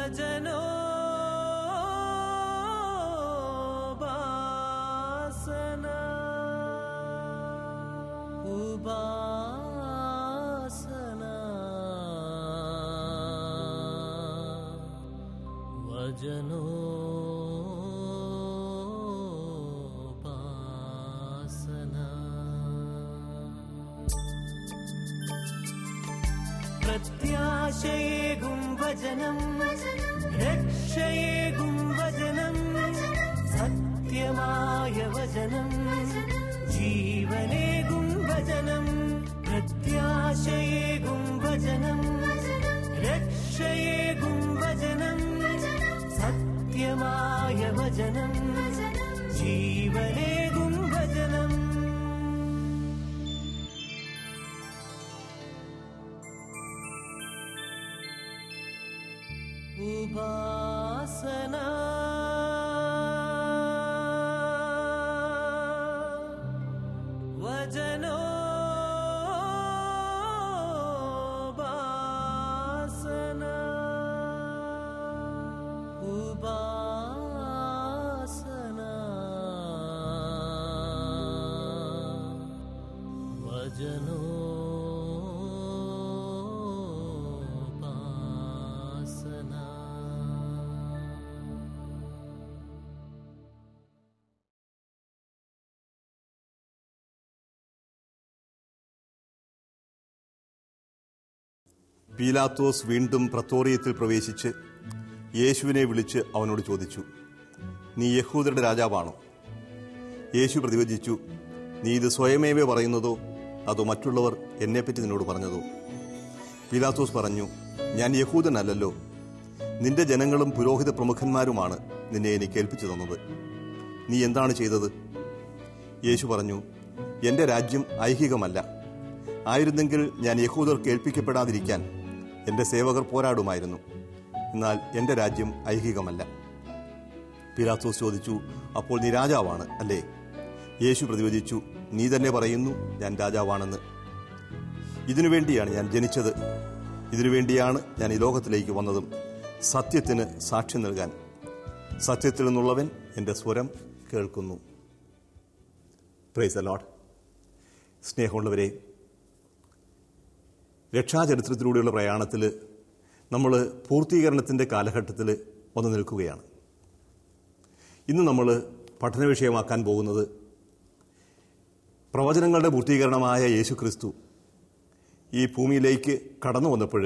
വചനോ ഉപാസന ഉപാസന വചനോ പ്രത്യാശയേകും വചനം രക്ഷയേകും വചനം സത്യമായ വചനം ജീവനേകും വചനം പ്രത്യാശയേകും വചനം രക്ഷയേകും വചനം സത്യമായ വചനം ജീവനേകും വചനം ഉപാസന വചനോ ഉപാസന ഉപാസന വചനോ പീലാത്തോസ് വീണ്ടും പ്രത്തോറിയത്തിൽ പ്രവേശിച്ച് യേശുവിനെ വിളിച്ച് അവനോട് ചോദിച്ചു നീ യഹൂദരുടെ രാജാവാണോ യേശു പ്രതിവചിച്ചു നീ ഇത് സ്വയമേവ പറയുന്നതോ അതോ മറ്റുള്ളവർ എന്നെപ്പറ്റി നിന്നോട് പറഞ്ഞതോ പീലാത്തോസ് പറഞ്ഞു ഞാൻ യഹൂദനല്ലല്ലോ നിന്റെ ജനങ്ങളും പുരോഹിത പ്രമുഖന്മാരുമാണ് നിന്നെ എനിക്ക് ഏൽപ്പിച്ചു തന്നത് നീ എന്താണ് ചെയ്തത് യേശു പറഞ്ഞു എന്റെ രാജ്യം ഐഹികമല്ല ആയിരുന്നെങ്കിൽ ഞാൻ യഹൂദർ കേൾപ്പിക്കപ്പെടാതിരിക്കാൻ എന്റെ സേവകർ പോരാടുമായിരുന്നു എന്നാൽ എന്റെ രാജ്യം ഐഹികമല്ല പിലാത്തോസ് ചോദിച്ചു അപ്പോൾ നീ രാജാവാണ് അല്ലേ യേശു പ്രതിവചിച്ചു നീ തന്നെ പറയുന്നു ഞാൻ രാജാവാണെന്ന് ഇതിനു വേണ്ടിയാണ് ഞാൻ ജനിച്ചത് ഇതിനു വേണ്ടിയാണ് ഞാൻ ഈ ലോകത്തിലേക്ക് വന്നതും സത്യത്തിന് സാക്ഷ്യം നൽകാൻ സത്യത്തിൽ നിന്നുള്ളവൻ എൻ്റെ സ്വരം കേൾക്കുന്നു പ്രൈസ് അലോട്ട് സ്നേഹമുള്ളവരെ രക്ഷാചരിത്രത്തിലൂടെയുള്ള പ്രയാണത്തിൽ നമ്മൾ പൂർത്തീകരണത്തിൻ്റെ കാലഘട്ടത്തിൽ വന്നു നിൽക്കുകയാണ് ഇന്ന് നമ്മൾ പഠന വിഷയമാക്കാൻ പോകുന്നത് പ്രവചനങ്ങളുടെ പൂർത്തീകരണമായ യേശു ക്രിസ്തു ഈ ഭൂമിയിലേക്ക് കടന്നു വന്നപ്പോൾ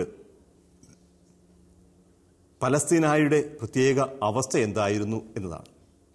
പലസ്തീനായുടെ പ്രത്യേക അവസ്ഥ എന്തായിരുന്നു എന്നതാണ്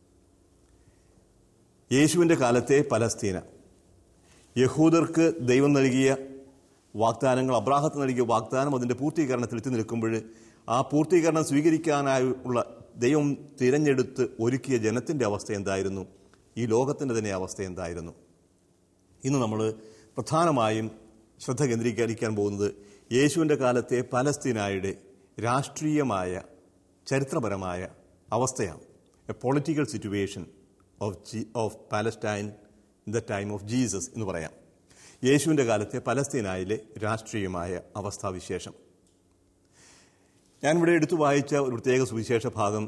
യേശുവിൻ്റെ കാലത്തെ പലസ്തീന യഹൂദർക്ക് ദൈവം നൽകിയ വാഗ്ദാനങ്ങൾ അബ്രാഹത്ത് നൽകിയ വാഗ്ദാനം അതിൻ്റെ പൂർത്തീകരണത്തിൽ എത്തി നിൽക്കുമ്പോൾ ആ പൂർത്തീകരണം സ്വീകരിക്കാനായുള്ള ദൈവം തിരഞ്ഞെടുത്ത് ഒരുക്കിയ ജനത്തിൻ്റെ അവസ്ഥ എന്തായിരുന്നു ഈ ലോകത്തിൻ്റെ തന്നെ അവസ്ഥ എന്തായിരുന്നു ഇന്ന് നമ്മൾ പ്രധാനമായും ശ്രദ്ധ കേന്ദ്രീകരിക്കാൻ പോകുന്നത് യേശുവിൻ്റെ കാലത്തെ പലസ്തീനായുടെ രാഷ്ട്രീയമായ ചരിത്രപരമായ അവസ്ഥയാണ് a political situation of G of Palestine in the time of Jesus എന്ന് പറയാം യേശുവിൻ്റെ കാലത്തെ പലസ്തീനായിലെ രാഷ്ട്രീയമായ അവസ്ഥാവിശേഷം ഞാനിവിടെ എടുത്തു വായിച്ച ഒരു പ്രത്യേക സുവിശേഷ ഭാഗം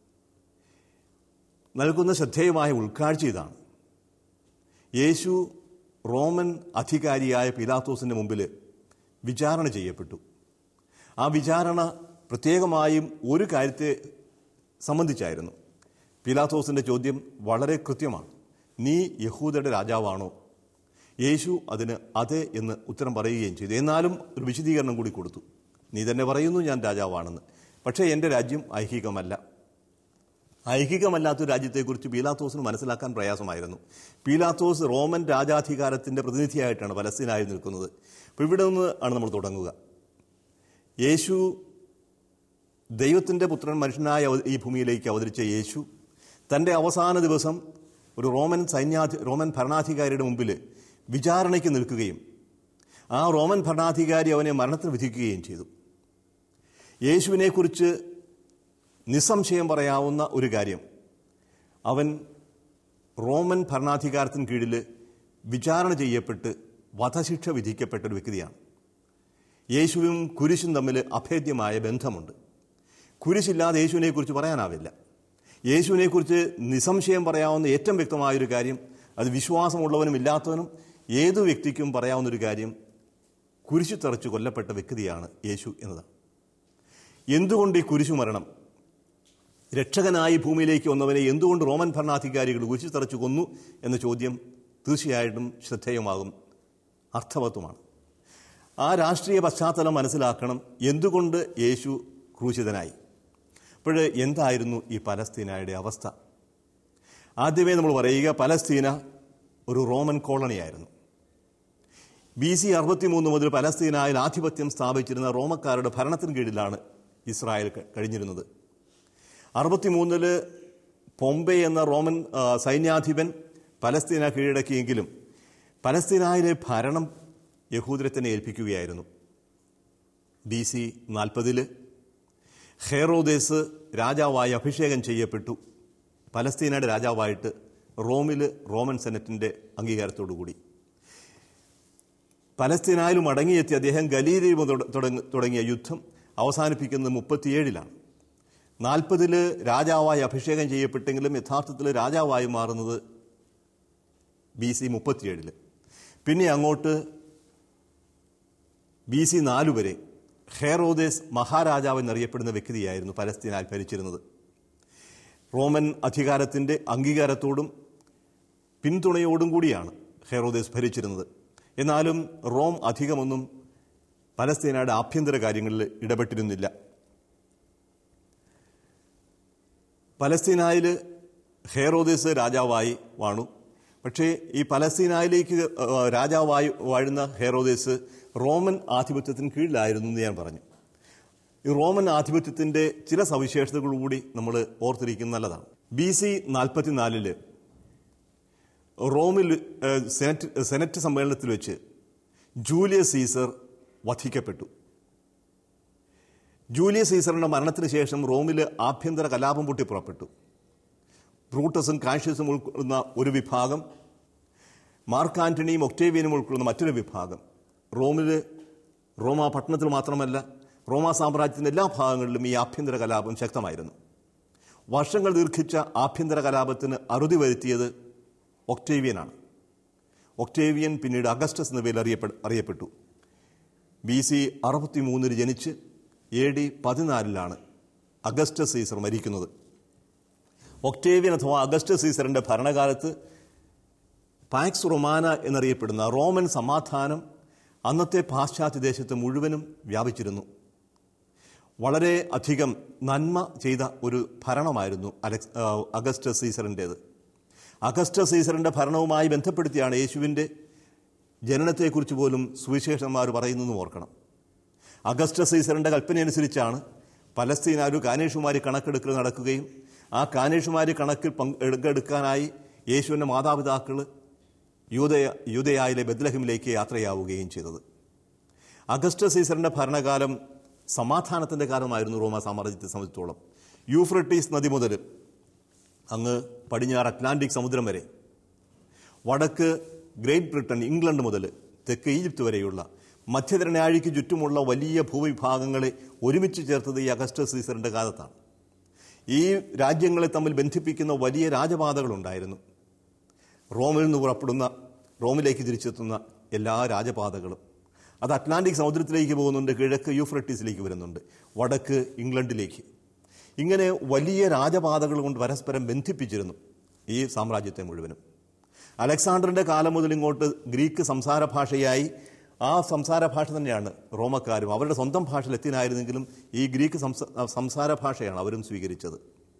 നൽകുന്ന ശ്രദ്ധേയമായ ഉൾക്കാഴ്ച ഇതാണ് യേശു റോമൻ അധികാരിയായ പിലാത്തോസിന്റെ മുമ്പിൽ വിചാരണ ചെയ്യപ്പെട്ടു ആ വിചാരണ പ്രത്യേകമായും ഒരു കാര്യത്തെ സംബന്ധിച്ചായിരുന്നു പിലാത്തോസിന്റെ ചോദ്യം വളരെ കൃത്യമാണ് നീ യഹൂദയുടെ രാജാവാണോ യേശു അതിന് അതെ എന്ന് ഉത്തരം പറയുകയും ചെയ്തു എന്നാലും ഒരു വിശദീകരണം കൂടി കൊടുത്തു നീ തന്നെ പറയുന്നു ഞാൻ രാജാവാണെന്ന് പക്ഷേ എൻ്റെ രാജ്യം ഐഹികമല്ല ഐഹികമല്ലാത്തൊരു രാജ്യത്തെക്കുറിച്ച് പീലാത്തോസിന് മനസ്സിലാക്കാൻ പ്രയാസമായിരുന്നു പീലാത്തോസ് റോമൻ രാജാധികാരത്തിന്റെ പ്രതിനിധിയായിട്ടാണ് പലസ്തീനായി നിൽക്കുന്നത് അപ്പോൾ ഇവിടെ നിന്ന് ആണ് നമ്മൾ തുടങ്ങുക യേശു ദൈവത്തിൻ്റെ പുത്രൻ മനുഷ്യനായ അവ- ഈ ഭൂമിയിലേക്ക് അവതരിച്ച യേശു തൻ്റെ അവസാന ദിവസം ഒരു റോമൻ സൈന്യാധി റോമൻ ഭരണാധികാരിയുടെ മുമ്പിൽ വിചാരണയ്ക്ക് നിൽക്കുകയും ആ റോമൻ ഭരണാധികാരി അവനെ മരണത്തിന് വിധിക്കുകയും ചെയ്തു യേശുവിനെക്കുറിച്ച് നിസ്സംശയം പറയാവുന്ന ഒരു കാര്യം അവൻ റോമൻ ഭരണാധികാരത്തിന് കീഴിൽ വിചാരണ ചെയ്യപ്പെട്ട് വധശിക്ഷ വിധിക്കപ്പെട്ട ഒരു വ്യക്തിയാണ് യേശുവും കുരിശും തമ്മിൽ അഭേദ്യമായ ബന്ധമുണ്ട് കുരിശില്ലാതെ യേശുവിനെക്കുറിച്ച് പറയാനാവില്ല യേശുവിനെക്കുറിച്ച് നിസ്സംശയം പറയാവുന്ന ഏറ്റവും വ്യക്തമായൊരു കാര്യം അത് വിശ്വാസമുള്ളവനും ഇല്ലാത്തവനും ഏതു വ്യക്തിക്കും പറയാവുന്നൊരു കാര്യം കുരിശു തറച്ച് കൊല്ലപ്പെട്ട വ്യക്തിയാണ് യേശു എന്നതാണ് എന്തുകൊണ്ട് ഈ കുരിശു മരണം രക്ഷകനായി ഭൂമിയിലേക്ക് വന്നവനെ എന്തുകൊണ്ട് റോമൻ ഭരണാധികാരികൾ കുരിശു തറച്ചു കൊന്നു എന്ന ചോദ്യം തീർച്ചയായിട്ടും ശ്രദ്ധേയമാകും അർത്ഥവത്വമാണ് ആ രാഷ്ട്രീയ പശ്ചാത്തലം മനസ്സിലാക്കണം എന്തുകൊണ്ട് യേശു ക്രൂശിതനായി അപ്പോൾ എന്തായിരുന്നു ഈ പലസ്തീനയുടെ അവസ്ഥ ആദ്യമേ നമ്മൾ പറയുക പലസ്തീന ഒരു റോമൻ കോളണിയായിരുന്നു ബി സി അറുപത്തിമൂന്ന് മുതൽ പലസ്തീനായിൽ ആധിപത്യം സ്ഥാപിച്ചിരുന്ന റോമക്കാരുടെ ഭരണത്തിന് കീഴിലാണ് ഇസ്രായേൽ ക- കഴിഞ്ഞിരുന്നത് അറുപത്തിമൂന്നില് പൊമ്പെ എന്ന റോമൻ ആ, സൈന്യാധിപൻ പലസ്തീന കീഴടക്കിയെങ്കിലും പലസ്തീനായിലെ ഭരണം യഹൂദരെ തന്നെ ഏൽപ്പിക്കുകയായിരുന്നു ബി സി നാൽപ്പതില് ഹെറോദേസ് രാജാവായി അഭിഷേകം ചെയ്യപ്പെട്ടു പലസ്തീനയുടെ രാജാവായിട്ട് റോമിൽ റോമൻ സെനറ്റിന്റെ അംഗീകാരത്തോടുകൂടി പലസ്തീനായാലും മടങ്ങിയെത്തി അദ്ദേഹം ഗലീലയിൽ മുതൽ തുടങ്ങ- തുടങ്ങിയ യുദ്ധം അവസാനിപ്പിക്കുന്നത് മുപ്പത്തിയേഴിലാണ് നാൽപ്പതില് രാജാവായി അഭിഷേകം ചെയ്യപ്പെട്ടെങ്കിലും യഥാർത്ഥത്തിൽ രാജാവായി മാറുന്നത് ബി സി മുപ്പത്തിയേഴില് പിന്നെ അങ്ങോട്ട് ബി സി നാലു വരെ ഹെറോദേസ് മഹാരാജാവ് എന്നറിയപ്പെടുന്ന വ്യക്തിയായിരുന്നു പലസ്തീനാൽ ഭരിച്ചിരുന്നത് റോമൻ അധികാരത്തിന്റെ അംഗീകാരത്തോടും പിന്തുണയോടും കൂടിയാണ് ഹെറോദേസ് ഭരിച്ചിരുന്നത് എന്നാലും റോം അധികമൊന്നും പലസ്തീനയുടെ ആഭ്യന്തര കാര്യങ്ങളിൽ ഇടപെട്ടിരുന്നില്ല പലസ്തീനായിൽ ഹെറോദേസ് രാജാവായി വാണു പക്ഷേ ഈ പലസ്തീനായിലേക്ക് ആ, രാജാവായി വാഴുന്ന ഹെറോദേസ് റോമൻ ആധിപത്യത്തിന് കീഴിലായിരുന്നു എന്ന് ഞാൻ പറഞ്ഞു ഈ റോമൻ ആധിപത്യത്തിന്റെ ചില സവിശേഷതകൾ കൂടി നമ്മൾ ഓർത്തിരിക്കുന്നത് നല്ലതാണ് ബി സി നാൽപ്പത്തിനാലില് റോമിൽ ഏഹ്, സെനറ്റ് സെനറ്റ് സമ്മേളനത്തിൽ വെച്ച് ജൂലിയസ് സീസർ വധിക്കപ്പെട്ടു ജൂലിയസ് സീസറിന്റെ മരണത്തിന് ശേഷം റോമിൽ ആഭ്യന്തര കലാപം പൊട്ടി പുറപ്പെട്ടു ബ്രൂട്ടസും കാഷ്യസും ഉൾക്കൊള്ളുന്ന ഒരു വിഭാഗം മാർക്ക് ആന്റണിയും ഒക്ടേവിയനും ഉൾക്കൊള്ളുന്ന മറ്റൊരു വിഭാഗം റോമിൽ റോമ പട്ടണത്തിൽ മാത്രമല്ല റോമ സാമ്രാജ്യത്തിന്റെ എല്ലാ ഭാഗങ്ങളിലും ഈ ആഭ്യന്തര കലാപം ശക്തമായിരുന്നു വർഷങ്ങൾ ദീർഘിച്ച ആഭ്യന്തര കലാപത്തിന് അറുതി വരുത്തിയത് ഒക്ടേവിയനാണ് ഒക്ടേവിയൻ പിന്നീട് അഗസ്റ്റസ് എന്ന പേരിൽ അറിയപ്പെ അറിയപ്പെട്ടു ബി സി അറുപത്തി മൂന്നിൽ ജനിച്ച് എ ഡി പതിനാലിലാണ് അഗസ്റ്റസ് സീസർ മരിക്കുന്നത് ഒക്ടേവിയൻ അഥവാ അഗസ്റ്റസ് സീസറിന്റെ ഭരണകാലത്ത് പാക്സ് റൊമാന എന്നറിയപ്പെടുന്ന റോമൻ സമാധാനം അന്നത്തെ പാശ്ചാത്യ ദേശത്ത് മുഴുവനും വ്യാപിച്ചിരുന്നു വളരെ അധികം നന്മ ചെയ്ത ഒരു ഭരണമായിരുന്നു അലക്സ് ആ, അഗസ്റ്റസ് സീസറിൻ്റേത് അഗസ്റ്റസ് സീസറിന്റെ ഭരണവുമായി ബന്ധപ്പെടുത്തിയാണ് യേശുവിൻ്റെ ജനനത്തെക്കുറിച്ച് പോലും സുവിശേഷന്മാർ പറയുന്നതെന്ന് ഓർക്കണം അഗസ്റ്റസ് സീസറിന്റെ കൽപ്പനയനുസരിച്ചാണ് പലസ്തീനാരു കാനേഷുമാരി കണക്കെടുക്കൽ നടക്കുകയും ആ കാനേഷുമാരി കണക്കിൽ പങ്കെടുക്കാനായി യേശുവിൻ്റെ മാതാപിതാക്കൾ യൂതയ യൂതയായിലെ ബദ്ലഹിമിലേക്ക് യാത്രയാവുകയും ചെയ്തത് അഗസ്റ്റസ് സീസറിന്റെ ഭരണകാലം സമാധാനത്തിന്റെ കാലമായിരുന്നു റോമ സാമ്രാജ്യത്തെ സംബന്ധിച്ചോളം യൂഫ്രട്ടീസ് നദി മുതൽ അങ്ങ് പടിഞ്ഞാറ് അറ്റ്ലാന്റിക് സമുദ്രം വരെ വടക്ക് ഗ്രേറ്റ് ബ്രിട്ടൻ ഇംഗ്ലണ്ട് മുതൽ തെക്ക് ഈജിപ്ത് വരെയുള്ള മധ്യധരണാഴിക്ക് ചുറ്റുമുള്ള വലിയ ഭൂവിഭാഗങ്ങളെ ഒരുമിച്ച് ചേർത്തത് ഈ അഗസ്റ്റസ് സീസറിന്റെ കാലത്താണ് ഈ രാജ്യങ്ങളെ തമ്മിൽ ബന്ധിപ്പിക്കുന്ന വലിയ രാജപാതകളുണ്ടായിരുന്നു റോമിൽ നിന്ന് പുറപ്പെടുന്ന റോമിലേക്ക് തിരിച്ചെത്തുന്ന എല്ലാ രാജപാതകളും അത് അറ്റ്ലാന്റിക് സമുദ്രത്തിലേക്ക് പോകുന്നുണ്ട് കിഴക്ക് യൂഫ്രട്ടീസിലേക്ക് വരുന്നുണ്ട് വടക്ക് ഇംഗ്ലണ്ടിലേക്ക് ഇങ്ങനെ വലിയ രാജപാതകൾ കൊണ്ട് പരസ്പരം ബന്ധിപ്പിച്ചിരുന്നു ഈ സാമ്രാജ്യത്തെ മുഴുവനും അലക്സാണ്ടറിന്റെ കാലം മുതൽ ഇങ്ങോട്ട് ഗ്രീക്ക് സംസാര ഭാഷയായി ആ സംസാര ഭാഷ തന്നെയാണ് റോമക്കാരും അവരുടെ സ്വന്തം ഭാഷ ലത്തീനായിരുന്നെങ്കിലും ഈ ഗ്രീക്ക് സംസ- സംസാര ഭാഷയാണ് അവരും സ്വീകരിച്ചത്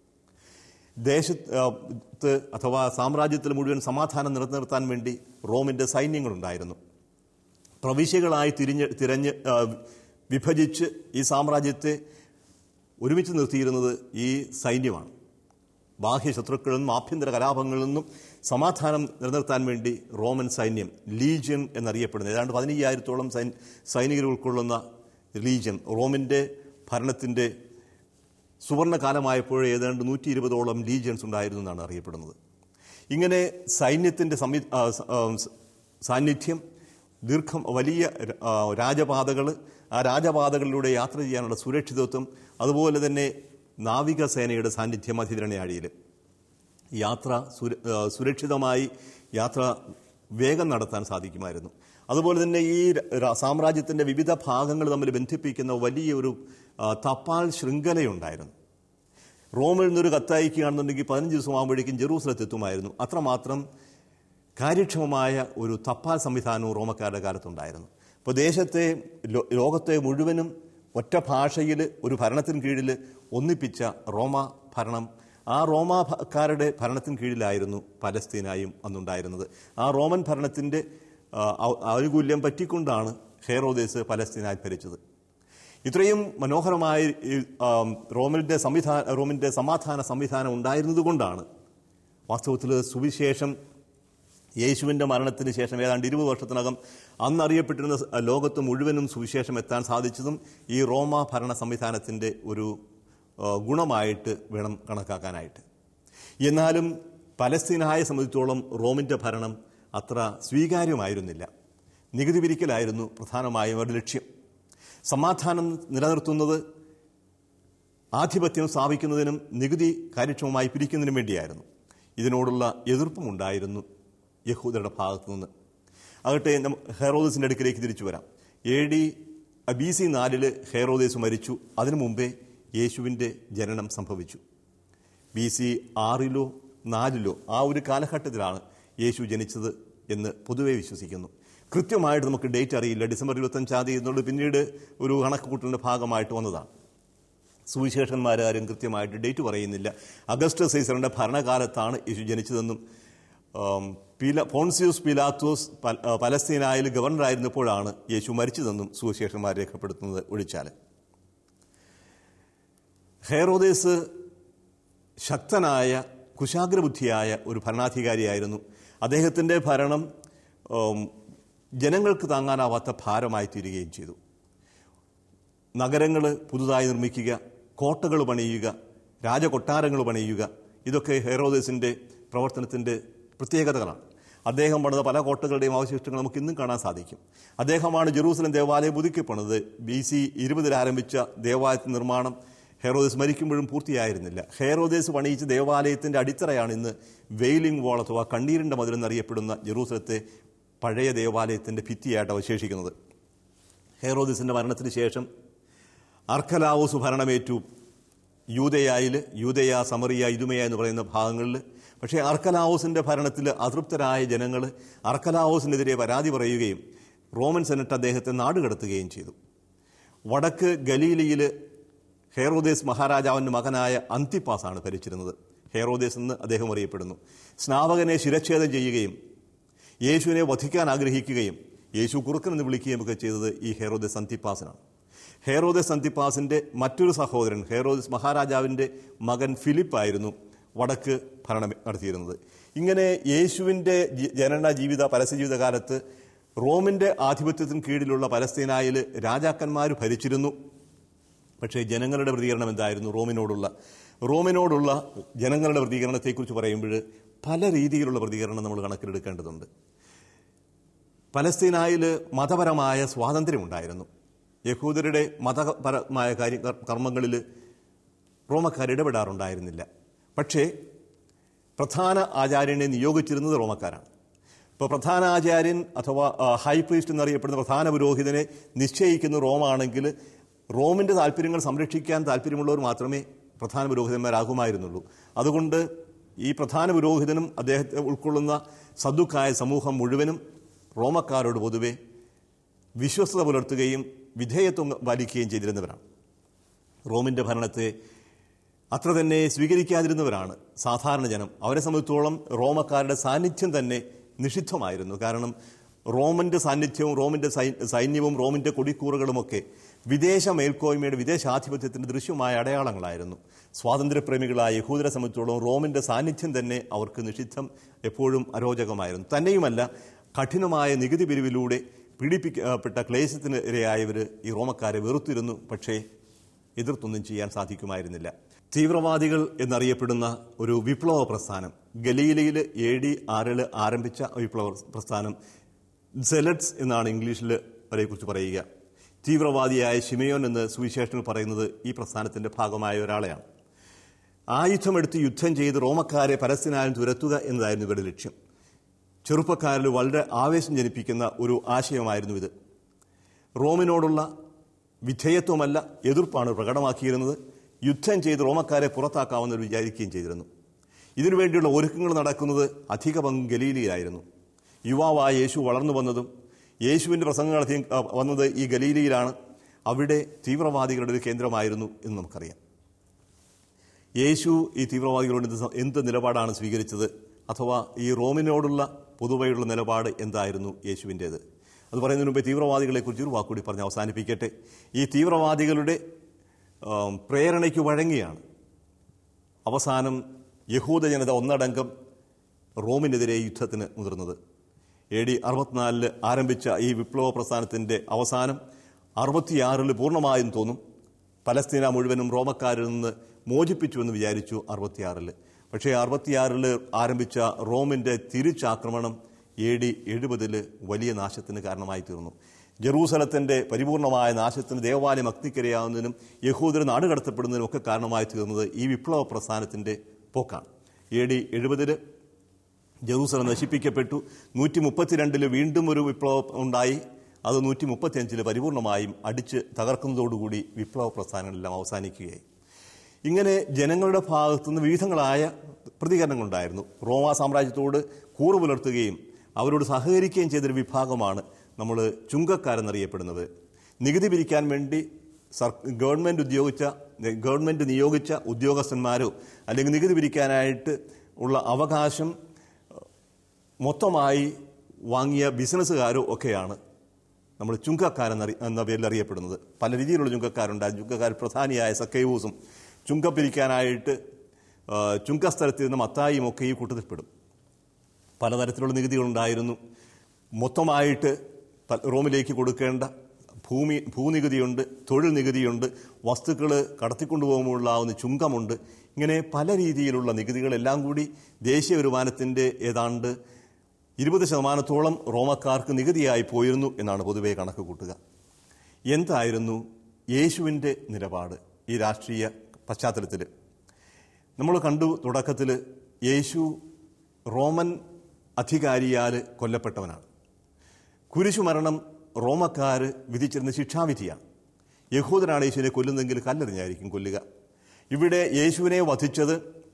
ദേശത്ത് അഥവാ സാമ്രാജ്യത്തിൽ മുഴുവൻ സമാധാനം നിലനിർത്താൻ വേണ്ടി റോമിന്റെ സൈന്യങ്ങളുണ്ടായിരുന്നു പ്രവിശ്യകളായി തിരിഞ്ഞ് തിരഞ്ഞ് ആ, വിഭജിച്ച് ഈ സാമ്രാജ്യത്തെ ഒരുമിച്ച് നിർത്തിയിരുന്നത് ഈ സൈന്യമാണ് ബാഹ്യ ശത്രുക്കളിൽ നിന്നും ആഭ്യന്തര കലാപങ്ങളിൽ നിന്നും സമാധാനം നിലനിർത്താൻ വേണ്ടി റോമൻ സൈന്യം ലീജിയൻ എന്നറിയപ്പെടുന്നത് ഏതാണ്ട് പതിനയ്യായിരത്തോളം സൈൻ സൈനികർ ഉൾക്കൊള്ളുന്ന ലീജിയൻ റോമിൻ്റെ ഭരണത്തിൻ്റെ സുവർണകാലമായപ്പോൾ ഏതാണ്ട് നൂറ്റി ഇരുപതോളം ലീജിയൻസ് ഉണ്ടായിരുന്നു എന്നാണ് അറിയപ്പെടുന്നത് ഇങ്ങനെ സൈന്യത്തിൻ്റെ സംവി ആ, സ- ആ, സ- സാന്നിധ്യം ദീർഘം വലിയ രാജപാതകൾ ആ രാജപാതകളിലൂടെ യാത്ര ചെയ്യാനുള്ള സുരക്ഷിതത്വം അതുപോലെ തന്നെ നാവികസേനയുടെ സാന്നിധ്യം മധ്യധരണിയാഴിയിൽ യാത്ര സുര ആ, സുരക്ഷിതമായി യാത്ര വേഗം നടത്താൻ സാധിക്കുമായിരുന്നു അതുപോലെ തന്നെ ഈ ര- സാമ്രാജ്യത്തിന്റെ വിവിധ ഭാഗങ്ങൾ തമ്മിൽ ബന്ധിപ്പിക്കുന്ന വലിയൊരു ആ, തപാൽ ശൃംഖലയുണ്ടായിരുന്നു റോമിൽ നിന്നൊരു കത്തയക്കുകയാണെന്നുണ്ടെങ്കിൽ പതിനഞ്ച് ദിവസം ആകുമ്പോഴേക്കും ജെറൂസലത്ത് എത്തുമായിരുന്നു അത്രമാത്രം കാര്യക്ഷമമായ ഒരു തപാൽ സംവിധാനവും റോമക്കാരുടെ കാലത്തുണ്ടായിരുന്നു അപ്പോൾ ദേശത്തെ ലോ- ലോകത്തെ മുഴുവനും ഒറ്റ ഭാഷയിൽ ഒരു ഭരണത്തിന് കീഴിൽ ഒന്നിപ്പിച്ച റോമ ഭരണം ആ റോമാക്കാരുടെ ഭരണത്തിന് കീഴിലായിരുന്നു പലസ്തീനായും അന്നുണ്ടായിരുന്നത് ആ റോമൻ ഭരണത്തിൻ്റെ ആ, ഔ- ആനുകൂല്യം പറ്റിക്കൊണ്ടാണ് ഹെറോദേസ് പലസ്തീനായി ഭരിച്ചത് ഇത്രയും മനോഹരമായ ഈ, ആം, റോമിന്റെ സംവിധാന റോമിന്റെ സമാധാന സംവിധാനം ഉണ്ടായിരുന്നതുകൊണ്ടാണ് വാസ്തവത്തിൽ സുവിശേഷം യേശുവിൻ്റെ മരണത്തിന് ശേഷം ഏതാണ്ട് ഇരുപത് വർഷത്തിനകം അന്നറിയപ്പെട്ടിരുന്ന സ- ലോകത്ത് മുഴുവനും സുവിശേഷം എത്താൻ സാധിച്ചതും ഈ റോമ ഭരണ സംവിധാനത്തിൻ്റെ ഒരു ആ, ഗുണമായിട്ട് വേണം കണക്കാക്കാനായിട്ട് എന്നാലും പലസ്തീനായെ സംബന്ധിച്ചോളം റോമിൻ്റെ ഭരണം അത്ര സ്വീകാര്യമായിരുന്നില്ല നികുതി പിരിക്കലായിരുന്നു പ്രധാനമായും അവരുടെ ലക്ഷ്യം സമാധാനം നിലനിർത്തുന്നത് ആധിപത്യം സ്ഥാപിക്കുന്നതിനും നികുതി കാര്യക്ഷമമായി പിരിക്കുന്നതിനും വേണ്ടിയായിരുന്നു ഇതിനോടുള്ള എതിർപ്പുമുണ്ടായിരുന്നു യഹൂദരുടെ ഭാഗത്തു നിന്ന് ആകട്ടെ നം- ഹെറോദസിന്റെ അടുക്കിലേക്ക് തിരിച്ചു വരാം എ ഡി ബി സി നാലില് ഹെറോദേസ് മരിച്ചു അതിനു മുമ്പേ യേശുവിൻ്റെ ജനനം സംഭവിച്ചു ബി സി ആറിലോ നാലിലോ ആ ഒരു കാലഘട്ടത്തിലാണ് യേശു ജനിച്ചത് എന്ന് പൊതുവെ വിശ്വസിക്കുന്നു കൃത്യമായിട്ട് നമുക്ക് ഡേറ്റ് അറിയില്ല ഡിസംബർ ഇരുപത്തഞ്ചാം തീയതി എന്നുള്ളത് പിന്നീട് ഒരു കണക്കുകൂട്ടലിൻ്റെ ഭാഗമായിട്ട് വന്നതാണ് സുവിശേഷന്മാരാരും കൃത്യമായിട്ട് ഡേറ്റ് പറയുന്നില്ല അഗസ്റ്റ് സൈസറിന്റെ ഭരണകാലത്താണ് യേശു ജനിച്ചതെന്നും ആം, പില പോൺസിയൂസ് പിലാത്തോസ് പല- ആ, പലസ്തീനായിൽ ഗവർണറായിരുന്നപ്പോഴാണ് യേശു മരിച്ചതെന്നും സുവിശേഷന്മാർ രേഖപ്പെടുത്തുന്നത് ഒഴിച്ചാൽ ഹെറോദേസ് ശക്തനായ കുശാഗ്രബുദ്ധിയായ ഒരു ഭരണാധികാരിയായിരുന്നു അദ്ദേഹത്തിൻ്റെ ഭരണം ആം, ജനങ്ങൾക്ക് താങ്ങാനാവാത്ത ഭാരമായി തീരുകയും ചെയ്തു നഗരങ്ങൾ പുതുതായി നിർമ്മിക്കുക കോട്ടകൾ പണിയുക രാജകൊട്ടാരങ്ങൾ പണിയുക ഇതൊക്കെ ഹെറോദേസിൻ്റെ പ്രവർത്തനത്തിൻ്റെ പ്രത്യേകതകളാണ് അദ്ദേഹം പണിത പല കോട്ടകളുടെയും അവശിഷ്ടങ്ങൾ നമുക്ക് ഇന്നും കാണാൻ സാധിക്കും അദ്ദേഹമാണ് ജെറൂസലം ദേവാലയം പുതുക്കി പണിത് ബി സി ഇരുപതിൽ ആരംഭിച്ച ദേവാലയത്തിന്റെ നിർമ്മാണം ഹെറോദേസ് മരിക്കുമ്പോഴും പൂർത്തിയായിരുന്നില്ല ഹെറോദേസ് പണിയിച്ച ദേവാലയത്തിന്റെ അടിത്തറയാണ് ഇന്ന് വെയിലിംഗ് വാൾ അഥവാ കണ്ണീരിന്റെ മതിൽ എന്നറിയപ്പെടുന്ന ജെറൂസലത്തെ പഴയ ദേവാലയത്തിന്റെ ഭിത്തിയായിട്ട് അവശേഷിക്കുന്നത് ഹെറോദിസിന്റെ മരണത്തിന് ശേഷം അർക്കലാവോസ് ഭരണമേറ്റു യൂതയായിൽ യൂതയ സമറിയ ഇതുമയ എന്ന് പറയുന്ന ഭാഗങ്ങളിൽ പക്ഷേ അർക്കലാവോസിന്റെ ഭരണത്തിൽ അതൃപ്തരായ ജനങ്ങൾ അർക്കലാവോസിനെതിരെ പരാതി പറയുകയും റോമൻ സെനറ്റ് അദ്ദേഹത്തെ നാടുകടത്തുകയും ചെയ്തു വടക്ക് ഗലീലിയിൽ ഹെറോദേസ് മഹാരാജാവിൻ്റെ മകനായ അന്തിപ്പാസാണ് ഭരിച്ചിരുന്നത് ഹെറോദേസ് എന്ന് അദ്ദേഹം അറിയപ്പെടുന്നു സ്നാപകനെ ശിരച്ഛേദം ചെയ്യുകയും യേശുവിനെ വധിക്കാൻ ആഗ്രഹിക്കുകയും യേശു കുറുക്കനെന്ന് വിളിക്കുകയും ഒക്കെ ചെയ്തത് ഈ ഹെറോദസ് അന്തിപ്പാസിനാണ് ഹെറോദസ് അന്തിപ്പാസിന്റെ മറ്റൊരു സഹോദരൻ ഹെറോദസ് മഹാരാജാവിന്റെ മകൻ ഫിലിപ്പായിരുന്നു വടക്ക് ഭരണം നടത്തിയിരുന്നത് ഇങ്ങനെ യേശുവിന്റെ ജി- ജനന ജീവിത പരസ്യ ജീവിതകാലത്ത് റോമിന്റെ ആധിപത്യത്തിന് കീഴിലുള്ള പലസ്തീനായിൽ രാജാക്കന്മാർ ഭരിച്ചിരുന്നു പക്ഷേ ജനങ്ങളുടെ പ്രതികരണം എന്തായിരുന്നു റോമിനോടുള്ള റോമിനോടുള്ള ജനങ്ങളുടെ പ്രതികരണത്തെക്കുറിച്ച് പറയുമ്പോൾ പല രീതിയിലുള്ള പ്രതികരണം നമ്മൾ കണക്കിലെടുക്കേണ്ടതുണ്ട് പലസ്തീനായിൽ മതപരമായ സ്വാതന്ത്ര്യമുണ്ടായിരുന്നു യഹൂദരുടെ മതപരമായ കാര്യ കർമ്മങ്ങളിൽ റോമക്കാർ ഇടപെടാറുണ്ടായിരുന്നില്ല പക്ഷേ പ്രധാന ആചാര്യനെ നിയോഗിച്ചിരുന്നത് റോമക്കാരാണ് ഇപ്പോൾ പ്രധാന ആചാര്യൻ അഥവാ ആ, ഹൈ പ്രീസ്റ്റ് എന്നറിയപ്പെടുന്ന പ്രധാന പുരോഹിതനെ നിശ്ചയിക്കുന്ന റോമാണെങ്കിൽ റോമിൻ്റെ താല്പര്യങ്ങൾ സംരക്ഷിക്കാൻ താല്പര്യമുള്ളവർ മാത്രമേ പ്രധാന പുരോഹിതന്മാരാകുമായിരുന്നുള്ളൂ അതുകൊണ്ട് ഈ പ്രധാന പുരോഹിതനും അദ്ദേഹത്തെ ഉൾക്കൊള്ളുന്ന സദ്ദുക്കായ സമൂഹം മുഴുവനും റോമക്കാരോട് പൊതുവെ വിശ്വസ്തത പുലർത്തുകയും വിധേയത്വം പാലിക്കുകയും ചെയ്തിരുന്നവരാണ് റോമിൻ്റെ ഭരണത്തെ അത്ര തന്നെ സ്വീകരിക്കാതിരുന്നവരാണ് സാധാരണ ജനം അവരെ സംബന്ധിച്ചോളം റോമക്കാരുടെ സാന്നിധ്യം തന്നെ നിഷിദ്ധമായിരുന്നു കാരണം റോമന്റെ സാന്നിധ്യവും റോമിന്റെ സൈ- സൈന്യവും റോമിന്റെ കൊടിക്കൂറുകളുമൊക്കെ വിദേശ മേൽക്കോയ്മയുടെ വിദേശാധിപത്യത്തിന്റെ ദൃശ്യമായ അടയാളങ്ങളായിരുന്നു സ്വാതന്ത്ര്യപ്രേമികളായ യഹൂദരെ സംബന്ധിച്ചോളം റോമിന്റെ സാന്നിധ്യം തന്നെ അവർക്ക് നിഷിദ്ധം എപ്പോഴും അരോചകമായിരുന്നു തന്നെയുമല്ല കഠിനമായ നികുതി പിരിവിലൂടെ പീഡിപ്പിക്കപ്പെട്ട ക്ലേശത്തിനിരയായവർ ഈ റോമക്കാരെ വെറുത്തിരുന്നു പക്ഷേ എതിർത്തൊന്നും ചെയ്യാൻ സാധിക്കുമായിരുന്നില്ല തീവ്രവാദികൾ എന്നറിയപ്പെടുന്ന ഒരു വിപ്ലവ പ്രസ്ഥാനം ഗലീലയിൽ എ ഡി ആറിൽ ആരംഭിച്ച വിപ്ലവ പ്രസ്ഥാനം സെലറ്റ്സ് എന്നാണ് ഇംഗ്ലീഷിൽ അവരെക്കുറിച്ച് പറയുക തീവ്രവാദിയായ ഷിമയോൻ എന്ന് സുവിശേഷനിൽ പറയുന്നത് ഈ പ്രസ്ഥാനത്തിന്റെ ഭാഗമായ ഒരാളെയാണ് ആയുധമെടുത്ത് യുദ്ധം ചെയ്ത് റോമക്കാരെ പരസ്യനായും തുരത്തുക എന്നതായിരുന്നു ഇവരുടെ ലക്ഷ്യം ചെറുപ്പക്കാരിൽ വളരെ ആവേശം ജനിപ്പിക്കുന്ന ഒരു ആശയമായിരുന്നു ഇത് റോമിനോടുള്ള വിധേയത്വമല്ല എതിർപ്പാണ് പ്രകടമാക്കിയിരുന്നത് യുദ്ധം ചെയ്ത് റോമക്കാരെ പുറത്താക്കാമെന്ന് വിചാരിക്കുകയും ചെയ്തിരുന്നു ഇതിനുവേണ്ടിയുള്ള ഒരുക്കങ്ങൾ നടക്കുന്നത് അധിക പങ്കും ഗലീലിയിലായിരുന്നു യുവാവായ യേശു വളർന്നു വന്നതും യേശുവിൻ്റെ പ്രസംഗങ്ങൾ അധികം ആ, വന്നത് ഈ ഗലീലിയിലാണ് അവിടെ തീവ്രവാദികളുടെ ഒരു കേന്ദ്രമായിരുന്നു എന്ന് നമുക്കറിയാം യേശു ഈ തീവ്രവാദികളോട് എന്ത് സ- എന്ത് നിലപാടാണ് സ്വീകരിച്ചത് അഥവാ ഈ റോമിനോടുള്ള പൊതുവെയുള്ള നിലപാട് എന്തായിരുന്നു യേശുവിൻ്റേത് അത് പറയുന്നതിന് മുമ്പേ തീവ്രവാദികളെക്കുറിച്ച് ഒരു വാക്കുകൂടി പറഞ്ഞ് അവസാനിപ്പിക്കട്ടെ ഈ തീവ്രവാദികളുടെ ആം, പ്രേരണയ്ക്ക് വഴങ്ങിയാണ് അവസാനം യഹൂദ ജനത ഒന്നടങ്കം റോമിനെതിരെ യുദ്ധത്തിന് മുതിർന്നത് എ ഡി അറുപത്തിനാലില് ആരംഭിച്ച ഈ വിപ്ലവ പ്രസ്ഥാനത്തിൻ്റെ അവസാനം അറുപത്തിയാറിൽ പൂർണ്ണമായും തോന്നും പലസ്തീന മുഴുവനും റോമക്കാരിൽ നിന്ന് മോചിപ്പിച്ചു എന്ന് വിചാരിച്ചു അറുപത്തിയാറിൽ പക്ഷേ അറുപത്തിയാറിൽ ആരംഭിച്ച റോമിൻ്റെ തിരിച്ചാക്രമണം എ ഡി എഴുപതിൽ വലിയ നാശത്തിന് കാരണമായി തീർന്നു ജെറൂസലത്തിൻ്റെ പരിപൂർണമായ നാശത്തിന് ദേവാലയം അഗ്നിക്കരയാവുന്നതിനും യഹൂദർ നാടുകടത്തപ്പെടുന്നതിനും ഒക്കെ കാരണമായി തീർന്നത് ഈ വിപ്ലവ പ്രസ്ഥാനത്തിൻ്റെ പോക്കാണ് എ ഡി എഴുപതിൽ ജെറൂസലം നശിപ്പിക്കപ്പെട്ടു നൂറ്റി മുപ്പത്തിരണ്ടില് വീണ്ടും ഒരു വിപ്ലവം ഉണ്ടായി അത് നൂറ്റി മുപ്പത്തിയഞ്ചില് പരിപൂർണമായും അടിച്ച് തകർക്കുന്നതോടുകൂടി വിപ്ലവ പ്രസ്ഥാനങ്ങളെല്ലാം അവസാനിക്കുകയായി ഇങ്ങനെ ജനങ്ങളുടെ ഭാഗത്തുനിന്ന് വിവിധങ്ങളായ പ്രതികരണങ്ങളുണ്ടായിരുന്നു റോമാ സാമ്രാജ്യത്തോട് കൂറു പുലർത്തുകയും അവരോട് സഹകരിക്കുകയും ചെയ്തൊരു വിഭാഗമാണ് നമ്മൾ ചുങ്കക്കാരെന്നറിയപ്പെടുന്നത് നികുതി പിരിക്കാൻ വേണ്ടി സർ ഗവൺമെൻറ് ഉദ്യോഗിച്ച ഗവൺമെൻറ് നിയോഗിച്ച ഉദ്യോഗസ്ഥന്മാരോ അല്ലെങ്കിൽ നികുതി പിരിക്കാനായിട്ട് ഉള്ള അവകാശം മൊത്തമായി വാങ്ങിയ ബിസിനസ്സുകാരോ ഒക്കെയാണ് നമ്മൾ ചുങ്കക്കാരെന്നറി എന്ന പേരിൽ അറിയപ്പെടുന്നത് പല രീതിയിലുള്ള ചുങ്കക്കാരുണ്ട് ആ ചുങ്കക്കാർ പ്രധാനിയായ സക്കൈവൂസും ചുങ്കം പിരിക്കാനായിട്ട് ആ, ചുങ്കസ്ഥലത്ത് ഇരുന്ന മത്തായും ഒക്കെ ഈ കൂട്ടത്തിൽപ്പെടും പലതരത്തിലുള്ള നികുതികളുണ്ടായിരുന്നു മൊത്തമായിട്ട് പ- റോമിലേക്ക് കൊടുക്കേണ്ട ഭൂമി ഭൂനികുതിയുണ്ട് തൊഴിൽ നികുതിയുണ്ട് വസ്തുക്കൾ കടത്തിക്കൊണ്ടുപോകുമ്പോഴുള്ള ചുങ്കമുണ്ട് ഇങ്ങനെ പല രീതിയിലുള്ള നികുതികളെല്ലാം കൂടി ദേശീയ വരുമാനത്തിൻ്റെ ഏതാണ്ട് ഇരുപത് ശതമാനത്തോളം റോമക്കാർക്ക് നികുതിയായി പോയിരുന്നു എന്നാണ് പൊതുവെ കണക്ക് കൂട്ടുക എന്തായിരുന്നു യേശുവിൻ്റെ നിലപാട് ഈ രാഷ്ട്രീയ പശ്ചാത്തലത്തിൽ നമ്മൾ കണ്ടു തുടക്കത്തിൽ യേശു റോമൻ അധികാരിയാൽ കൊല്ലപ്പെട്ടവനാണ് കുരിശുമരണം റോമക്കാർ വിധിച്ചിരുന്ന ശിക്ഷാവിധിയാണ് യഹൂദനാണ് യേശുവിനെ കൊല്ലുന്നെങ്കിൽ കല്ലെറിഞ്ഞായിരിക്കും കൊല്ലുക ഇവിടെ യേശുവിനെ വധിച്ചത്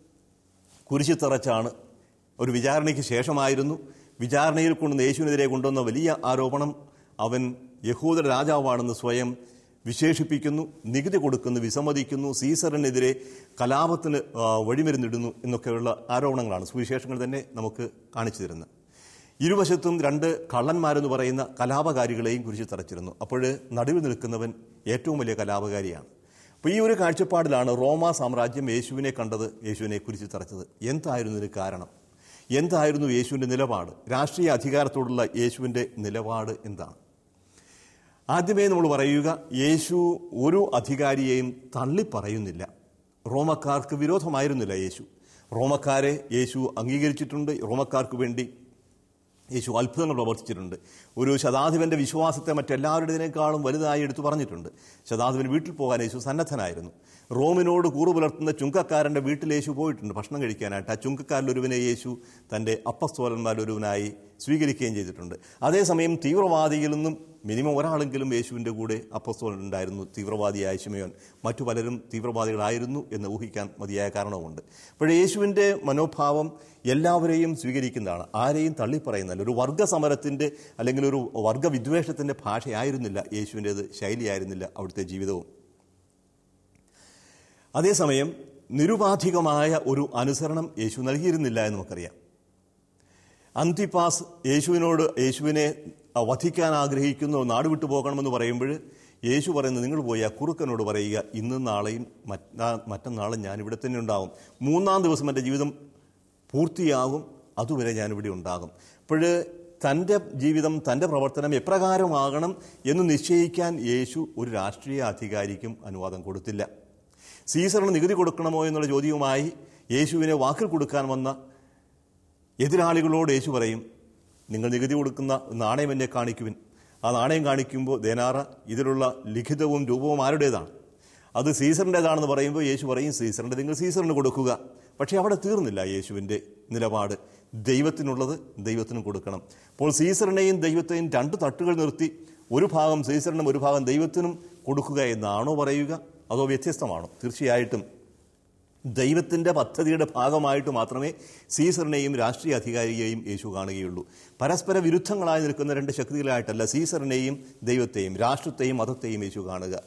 കുരിശിൽ തറച്ചാണ് ഒരു വിചാരണയ്ക്ക് ശേഷമായിരുന്നു വിചാരണയിൽ കൊണ്ടുവന്ന യേശുവിനെതിരെ കൊണ്ടുവന്ന വലിയ ആരോപണം അവൻ യഹൂദ രാജാവാണെന്ന് സ്വയം വിശേഷിപ്പിക്കുന്നു നികുതി കൊടുക്കുന്നു വിസമ്മതിക്കുന്നു സീസറിനെതിരെ കലാപത്തിന് ആ, വഴിമരുന്നിടുന്നു എന്നൊക്കെയുള്ള ആരോപണങ്ങളാണ് സുവിശേഷങ്ങൾ തന്നെ നമുക്ക് കാണിച്ചു തരുന്നത് ഇരുവശത്തും രണ്ട് കള്ളന്മാരെന്ന് പറയുന്ന കലാപകാരികളെയും കുരിശിൽ തറച്ചിരുന്നു അപ്പോൾ നടുവിൽ നിൽക്കുന്നവൻ ഏറ്റവും വലിയ കലാപകാരിയാണ് അപ്പോൾ ഈ ഒരു കാഴ്ചപ്പാടിലാണ് റോമ സാമ്രാജ്യം യേശുവിനെ കണ്ടത് യേശുവിനെ കുരിശിൽ തറച്ചത് എന്തായിരുന്നു ഇതിന് കാരണം എന്തായിരുന്നു യേശുവിൻ്റെ നിലപാട് രാഷ്ട്രീയ അധികാരത്തോടുള്ള യേശുവിൻ്റെ നിലപാട് എന്താണ് ആദ്യമേ നമ്മൾ പറയുക യേശു ഒരു അധികാരിയെയും തള്ളിപ്പറയുന്നില്ല റോമക്കാർക്ക് വിരോധമായിരുന്നില്ല യേശു റോമക്കാരെ യേശു അംഗീകരിച്ചിട്ടുണ്ട് റോമക്കാർക്ക് വേണ്ടി യേശു അത്ഭുതങ്ങൾ പ്രവർത്തിച്ചിട്ടുണ്ട് ഒരു ശതാധിപന്റെ വിശ്വാസത്തെ മറ്റെല്ലാവരുടേതിനേക്കാളും വലുതായി എടുത്തു പറഞ്ഞിട്ടുണ്ട് ശതാധിപൻ വീട്ടിൽ പോകാൻ യേശു സന്നദ്ധനായിരുന്നു റോമിനോട് കൂറു പുലർത്തുന്ന ചുങ്കക്കാരൻ്റെ വീട്ടിൽ യേശു പോയിട്ടുണ്ട് ഭക്ഷണം കഴിക്കാനായിട്ട് ആ ചുങ്കക്കാരിലൊരുവനെ യേശു തൻ്റെ അപ്പസ്തോലന്മാരൊരുവനായി സ്വീകരിക്കുകയും ചെയ്തിട്ടുണ്ട് അതേസമയം തീവ്രവാദിയിൽ നിന്നും മിനിമം ഒരാളെങ്കിലും യേശുവിൻ്റെ കൂടെ അപ്പസ്തോലൻ ഉണ്ടായിരുന്നു തീവ്രവാദിയായ ശിമയോൻ മറ്റു പലരും തീവ്രവാദികളായിരുന്നു എന്ന് ഊഹിക്കാൻ മതിയായ കാരണവുമുണ്ട് അപ്പോൾ യേശുവിൻ്റെ മനോഭാവം എല്ലാവരെയും സ്വീകരിക്കുന്നതാണ് ആരെയും തള്ളിപ്പറയുന്നതല്ല ഒരു വർഗസമരത്തിൻ്റെ അല്ലെങ്കിൽ ഒരു വർഗവിദ്വേഷത്തിൻ്റെ ഭാഷയായിരുന്നില്ല യേശുവിൻ്റേത് ശൈലിയായിരുന്നില്ല അവിടുത്തെ ജീവിതവും അതേസമയം നിരുപാധികമായ ഒരു അനുസരണം യേശു നൽകിയിരുന്നില്ല എന്ന് നമുക്കറിയാം അന്തിപ്പാസ് യേശുവിനോട് യേശുവിനെ വധിക്കാൻ ആഗ്രഹിക്കുന്നു നാട് വിട്ടു പോകണമെന്ന് പറയുമ്പോൾ യേശു പറയുന്നത് നിങ്ങൾ പോയി ആ കുറുക്കനോട് പറയുക ഇന്നും നാളെയും മറ്റാ മറ്റന്നാളും ഞാൻ ഇവിടെ തന്നെ ഉണ്ടാകും മൂന്നാം ദിവസം എൻ്റെ ജീവിതം പൂർത്തിയാകും അതുവരെ ഞാനിവിടെ ഉണ്ടാകും അപ്പോൾ തൻ്റെ ജീവിതം തൻ്റെ പ്രവർത്തനം എപ്രകാരമാകണം എന്ന് നിശ്ചയിക്കാൻ യേശു ഒരു രാഷ്ട്രീയ അധികാരിക്കും അനുവാദം കൊടുത്തില്ല സീസറിന് നികുതി കൊടുക്കണമോ എന്നുള്ള ചോദ്യവുമായി യേശുവിനെ വാക്കിൽ കൊടുക്കാൻ വന്ന എതിരാളികളോട് യേശു പറയും നിങ്ങൾ നികുതി കൊടുക്കുന്ന നാണയം എന്നെ കാണിക്കുവിൻ ആ നാണയം കാണിക്കുമ്പോൾ ദേനാറ ഇതിലുള്ള ലിഖിതവും രൂപവും ആരുടേതാണ് അത് സീസറിൻ്റെതാണെന്ന് പറയുമ്പോൾ യേശു പറയും സീസറിൻ്റെ നിങ്ങൾ സീസറിന് കൊടുക്കുക പക്ഷേ അവിടെ തീർന്നില്ല യേശുവിൻ്റെ നിലപാട് ദൈവത്തിനുള്ളത് ദൈവത്തിനും കൊടുക്കണം അപ്പോൾ സീസറിനെയും ദൈവത്തെയും രണ്ട് തട്ടുകൾ നിർത്തി ഒരു ഭാഗം സീസറിനും ഒരു ഭാഗം ദൈവത്തിനും കൊടുക്കുക എന്നാണോ പറയുക അതോ വ്യത്യസ്തമാണോ തീർച്ചയായിട്ടും ദൈവത്തിൻ്റെ പദ്ധതിയുടെ ഭാഗമായിട്ട് മാത്രമേ സീസറിനെയും രാഷ്ട്രീയ അധികാരിയെയും യേശു കാണുകയുള്ളൂ പരസ്പര വിരുദ്ധങ്ങളായി നിൽക്കുന്ന രണ്ട് ശക്തികളായിട്ടല്ല സീസറിനെയും ദൈവത്തെയും രാഷ്ട്രത്തെയും മതത്തെയും യേശു കാണുക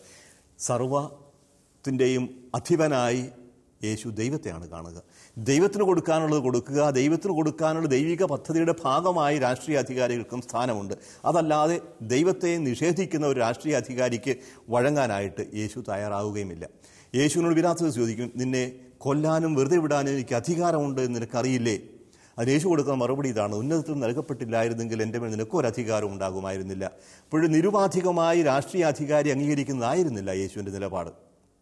സർവത്തിൻ്റെയും അധിപനായി യേശു ദൈവത്തെയാണ് കാണുക ദൈവത്തിന് കൊടുക്കാനുള്ളത് കൊടുക്കുക ദൈവത്തിന് കൊടുക്കാനുള്ള ദൈവിക പദ്ധതിയുടെ ഭാഗമായി രാഷ്ട്രീയ അധികാരികൾക്കും സ്ഥാനമുണ്ട് അതല്ലാതെ ദൈവത്തെ നിഷേധിക്കുന്ന ഒരു രാഷ്ട്രീയ അധികാരിക്ക് വഴങ്ങാനായിട്ട് യേശു തയ്യാറാവുകയുമില്ല യേശുവിനോട് വിരാത്തത് ചോദിക്കും നിന്നെ കൊല്ലാനും വെറുതെ വിടാനും എനിക്ക് അധികാരമുണ്ട് എന്ന് നിനക്കറിയില്ലേ അത് യേശു കൊടുക്കുന്ന മറുപടി ഇതാണ് ഉന്നതത്തിൽ നൽകപ്പെട്ടില്ലായിരുന്നെങ്കിൽ എൻ്റെ മേൽ നിനക്കും ഒരു അധികാരം ഉണ്ടാകുമായിരുന്നില്ല ഇപ്പോഴും നിരുപാധികമായി രാഷ്ട്രീയ അധികാരി അംഗീകരിക്കുന്നതായിരുന്നില്ല യേശുവിൻ്റെ നിലപാട്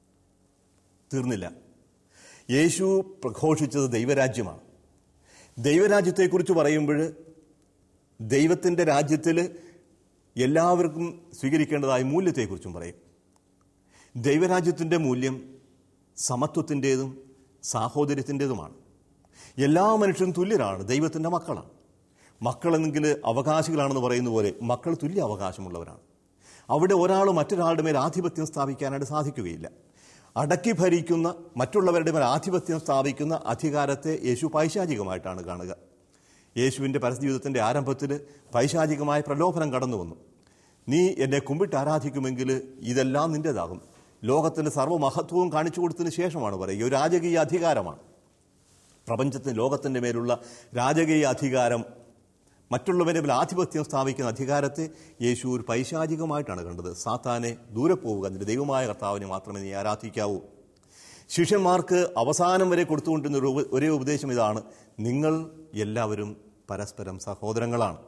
തീർന്നില്ല യേശു പ്രഘോഷിച്ചത് ദൈവരാജ്യമാണ് ദൈവരാജ്യത്തെക്കുറിച്ച് പറയുമ്പോൾ ദൈവത്തിൻ്റെ രാജ്യത്തിൽ എല്ലാവർക്കും സ്വീകരിക്കേണ്ടതായ മൂല്യത്തെക്കുറിച്ചും പറയും ദൈവരാജ്യത്തിൻ്റെ മൂല്യം സമത്വത്തിൻ്റേതും സാഹോദര്യത്തിൻ്റേതുമാണ് എല്ലാ മനുഷ്യരും തുല്യരാണ് ദൈവത്തിൻ്റെ മക്കളാണ് മക്കളെന്നെങ്കിൽ അവകാശികളാണെന്ന് പറയുന്ന പോലെ മക്കൾ തുല്യ അവകാശമുള്ളവരാണ് അവിടെ ഒരാൾ മറ്റൊരാളുടെ മേൽ ആധിപത്യം സ്ഥാപിക്കാനായിട്ട് സാധിക്കുകയില്ല അടക്കി ഭരിക്കുന്ന മറ്റുള്ളവരുടെ മേൽ ആധിപത്യം സ്ഥാപിക്കുന്ന അധികാരത്തെ യേശു പൈശാചികമായിട്ടാണ് കാണുക യേശുവിൻ്റെ പരസ്യജീവിതത്തിൻ്റെ ആരംഭത്തിൽ പൈശാചികമായ പ്രലോഭനം കടന്നു വന്നു നീ എന്നെ കുമ്പിട്ട് ആരാധിക്കുമെങ്കിൽ ഇതെല്ലാം നിൻ്റേതാകും ലോകത്തിൻ്റെ സർവ്വമഹത്വവും കാണിച്ചു കൊടുത്തതിന് ശേഷമാണ് പറയുക ഒരു രാജകീയ അധികാരമാണ് പ്രപഞ്ചത്തിന് ലോകത്തിൻ്റെ മേലുള്ള രാജകീയ അധികാരം മറ്റുള്ളവരുടെ മേൽ ആധിപത്യം സ്ഥാപിക്കുന്ന അധികാരത്തെ യേശു ഒരു പൈശാചികമായിട്ടാണ് കണ്ടത് സാത്താനെ ദൂരെ പോവുക നിന്റെ ദൈവമായ കർത്താവിനെ മാത്രമേ നീ ആരാധിക്കാവൂ ശിഷ്യന്മാർക്ക് അവസാനം വരെ കൊടുത്തുകൊണ്ടിരുന്ന ഒരു ഉപ- ഒരേ ഉപദേശം ഇതാണ് നിങ്ങൾ എല്ലാവരും പരസ്പരം സഹോദരങ്ങളാണ്